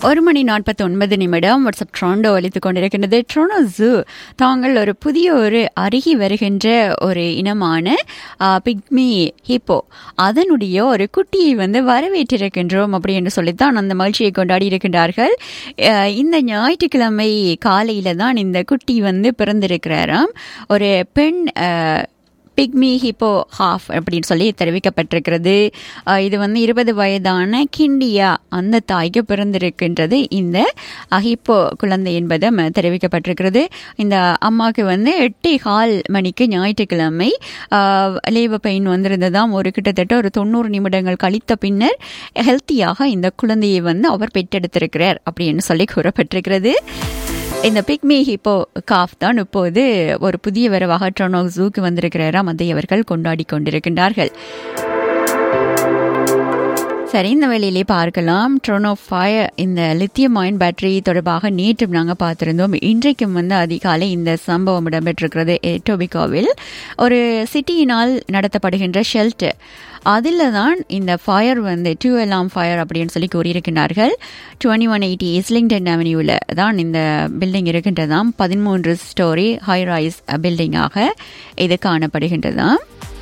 ஒரு மணி நாற்பத்தி ஒன்பது நிமிடம் வாட்ஸ்அப் ட்ரோண்டோ அளித்துக் கொண்டிருக்கின்றது ட்ரோனோ ஜூ தாங்கள் ஒரு புதிய ஒரு அருகி வருகின்ற ஒரு இனமான ஆ, பிக்மி ஹிப்போ அதனுடைய ஒரு குட்டியை வந்து வரவேற்றிருக்கின்றோம் அப்படி என்று சொல்லித்தான் அந்த மகிழ்ச்சியை கொண்டாடி இருக்கின்றார்கள் ஆ, இந்த ஞாயிற்றுக்கிழமை காலையில தான் இந்த குட்டி வந்து பிறந்திருக்கிறாராம் ஒரு பெண் ஆ, பிக்மி ஹிப்போ ஹாஃப் அப்படின்னு சொல்லி தெரிவிக்கப்பட்டிருக்கிறது அஹ் இது வந்து இருபது வயதான கிண்டியா அந்த தாய்க்கு பிறந்திருக்கின்றது இந்த ஹிப்போ குழந்தை என்பதும் தெரிவிக்கப்பட்டிருக்கிறது இந்த அம்மாவுக்கு வந்து எட்டே கால் மணிக்கு ஞாயிற்றுக்கிழமை லேபர் பெயின் வந்திருந்ததாம் ஒரு கிட்டத்தட்ட ஒரு தொண்ணூறு நிமிடங்கள் கழித்த பின்னர் ஹெல்த்தியாக இந்த குழந்தையை வந்து அவர் பெற்றெடுத்திருக்கிறார் அப்படின்னு சொல்லி கூறப்பட்டிருக்கிறது இந்த பிக்மி ஹிப்போ காஃப் தான் இப்போது ஒரு புதிய வரவாக ட்ரோனோ ஜூக்கு வந்திருக்கிறாராம் அதை அவர்கள் கொண்டாடி கொண்டிருக்கின்றார்கள் சரி இந்த வேளையிலே பார்க்கலாம் ட்ரோனோ ஃபயர் இந்த லித்தியம் அயன் பேட்டரி தொடர்பாக நேற்று நாங்கள் பார்த்திருந்தோம் இன்றைக்கும் வந்து அதிகாலை இந்த சம்பவம் இடம்பெற்றிருக்கிறது எட்டோபிகோவில் ஒரு சிட்டியினால் நடத்தப்படுகின்ற ஷெல்டர் அதில் தான் இந்த ஃபயர் வந்து டூ எல்லாம் ஃபயர் அப்படின்னு சொல்லி கூறியிருக்கிறார்கள் டுவெண்ட்டி ஒன் எயிட்டி இஸ்லிங்டன் அவென்யூவில் தான் இந்த பில்டிங் இருக்கின்றதாம் பதிமூன்று ஸ்டோரி ஹை ரைஸ் பில்டிங்காக இது காணப்படுகின்றதாம்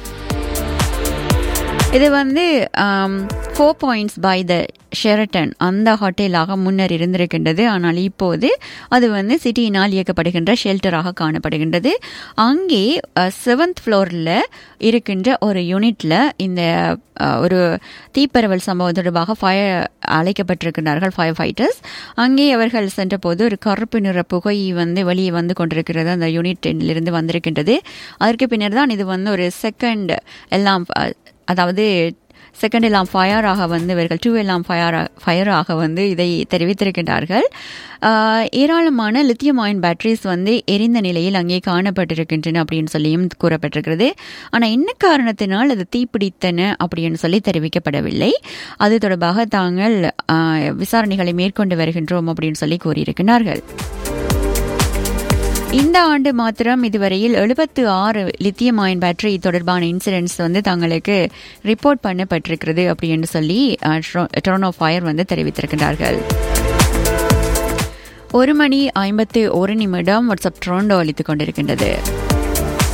இது வந்து four points by the Sheraton அந்த ஹோட்டலாக முன்னர் இருந்திருக்கின்றது ஆனால் இப்போது அது வந்து சிட்டியினால் இயக்கப்படுகின்ற ஷெல்டராக காணப்படுகின்றது அங்கே செவன்த் ஃப்ளோரில் இருக்கின்ற ஒரு யூனிட்ல இந்த அஹ், ஒரு தீப்பரவல் சம்பவம் தொடர்பாக ஃபயர் அழைக்கப்பட்டிருக்கிறார்கள் ஃபயர் ஃபைட்டர்ஸ் அங்கே அவர்கள் சென்றபோது ஒரு கருப்பு நிற புகை வந்து வெளியே வந்து கொண்டிருக்கிறது அந்த யூனிட்டிலிருந்து வந்திருக்கின்றது அதற்கு பின்னர் தான் இது வந்து ஒரு செகண்ட் எல்லாம் அஹ், அதாவது செகண்ட் எல்லாம் ஃபயராக வந்து இவர்கள் டூ எல்லாம் ஃபயர் ஃபயராக வந்து இதை தெரிவித்திருக்கின்றார்கள் ஆஹ், ஏராளமான லித்தியம் அயன் பேட்டரிஸ் வந்து எரிந்த நிலையில் அங்கே காணப்பட்டிருக்கின்றன அப்படின்னு சொல்லியும் கூறப்பட்டிருக்கிறது ஆனால் என்ன காரணத்தினால் அது தீப்பிடித்தன அப்படின்னு சொல்லி தெரிவிக்கப்படவில்லை அது தொடர்பாக தாங்கள் ஆஹ், விசாரணைகளை மேற்கொண்டு வருகின்றோம் அப்படின்னு சொல்லி கூறியிருக்கிறார்கள் இந்த ஆண்டு மாத்திரம் இதுவரையில் எழுபத்து ஆறு லித்தியம் அயன் பேட்டரி தொடர்பான இன்சிடென்ட்ஸ் வந்து தங்களுக்கு ரிப்போர்ட் பண்ணப்பட்டிருக்கிறது அப்படின்னு சொல்லி டொரனோ ஃபயர் வந்து தெரிவித்திருக்கிறார்கள் ஒரு மணி ஐம்பத்து ஒரு நிமிடம் வாட்ஸ்அப் ட்ரோண்டோ அளித்துக் கொண்டிருக்கின்றது